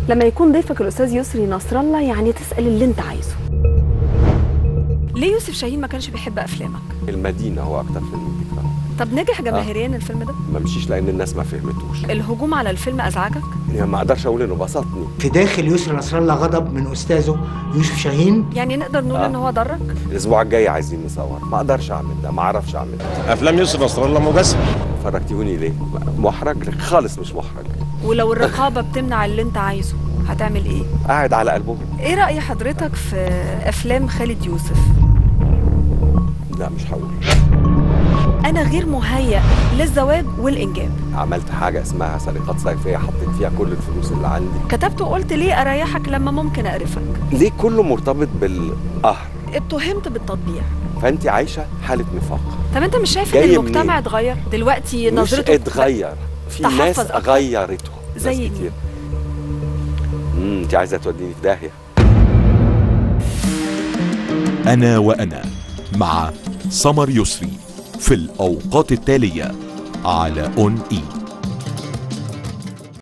لما يكون ضيفك الاستاذ يسري نصر الله يعني تسال اللي انت عايزه ليه يوسف شاهين ما كانش بيحب افلامك المدينه هو اكتر فيلم بيكره طب نجح جماهيريا الفيلم ده ما مشيش لان الناس ما فهمتوش الهجوم على الفيلم ازعجك يعني ما اقدرش اقول انه بسطني في داخل يسري نصر الله غضب من استاذه يوسف شاهين يعني نقدر نقول آه. ان هو ضرك الاسبوع الجاي عايزين نصور ما اقدرش اعمل ده ما اعرفش اعمل ده افلام يوسف نصر الله مجسم فرجتيوني ليه محرج خالص مش محرج ولو الرقابه بتمنع اللي انت عايزه هتعمل ايه قاعد على قلبهم ايه راي حضرتك في افلام خالد يوسف لا مش هقول انا غير مهيأ للزواج والانجاب عملت حاجه اسمها سرقات صيفيه حطيت فيها كل الفلوس اللي عندي كتبت وقلت ليه اريحك لما ممكن اقرفك ليه كله مرتبط بالقهر اتهمت بالتطبيع فانت عايشه حاله نفاق طب انت مش شايف ان جاي المجتمع منين؟ اتغير دلوقتي مش نظرته اتغير في تحفظ ناس أكتر. غيرته زي ناس مين؟ كتير امم انت عايزه توديني في داهيه أنا وأنا مع سمر يسري في الأوقات التالية على أون إي